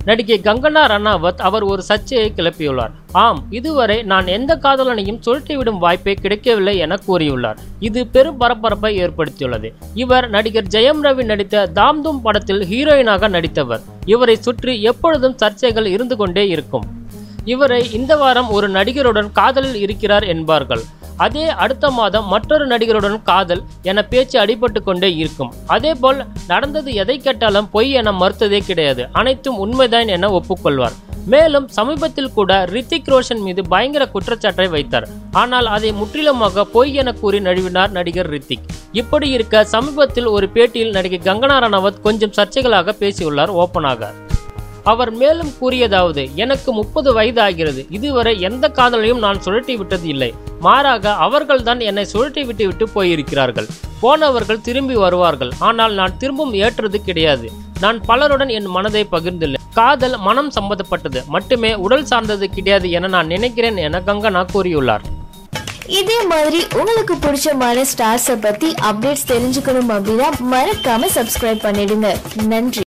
நடிகை கங்கனா ரணாவத் அவர் ஒரு சர்ச்சையை கிளப்பியுள்ளார் ஆம் இதுவரை நான் எந்த காதலனையும் சுழற்றிவிடும் வாய்ப்பே கிடைக்கவில்லை என கூறியுள்ளார் இது பெரும் பரபரப்பை ஏற்படுத்தியுள்ளது இவர் நடிகர் ஜெயம் ரவி நடித்த தாம் தூம் படத்தில் ஹீரோயினாக நடித்தவர் இவரை சுற்றி எப்பொழுதும் சர்ச்சைகள் இருந்து கொண்டே இருக்கும் இவரை இந்த வாரம் ஒரு நடிகருடன் காதலில் இருக்கிறார் என்பார்கள் அதே அடுத்த மாதம் மற்றொரு நடிகருடன் காதல் என பேச்சு அடிபட்டு கொண்டே இருக்கும் அதேபோல் நடந்தது எதை கேட்டாலும் பொய் என மறுத்ததே கிடையாது அனைத்தும் உண்மைதான் என ஒப்புக்கொள்வார் மேலும் சமீபத்தில் கூட ரித்திக் ரோஷன் மீது பயங்கர குற்றச்சாட்டை வைத்தார் ஆனால் அதை முற்றிலுமாக பொய் என கூறி நழுவினார் நடிகர் ரித்திக் இப்படி இருக்க சமீபத்தில் ஒரு பேட்டியில் நடிகை கங்கனா ரணாவத் கொஞ்சம் சர்ச்சைகளாக பேசியுள்ளார் ஓப்பனாக அவர் மேலும் கூறியதாவது எனக்கு முப்பது வயது ஆகிறது இதுவரை எந்த காதலையும் நான் சுழட்டி விட்டது இல்லை மாறாக அவர்கள்தான் என்னை சுழட்டி விட்டு விட்டு போயிருக்கிறார்கள் போனவர்கள் திரும்பி வருவார்கள் ஆனால் நான் திரும்பவும் ஏற்றது கிடையாது நான் பலருடன் என் மனதை பகிர்ந்துள்ளேன் காதல் மனம் சம்பந்தப்பட்டது மட்டுமே உடல் சார்ந்தது கிடையாது என நான் நினைக்கிறேன் என கங்கனா கூறியுள்ளார் இதே மாதிரி உங்களுக்கு பிடிச்சமான ஸ்டார்ஸை பத்தி அப்டேட்ஸ் தெரிஞ்சுக்கணும் அப்படின்னா மறக்காம சப்ஸ்கிரைப் பண்ணிடுங்க நன்றி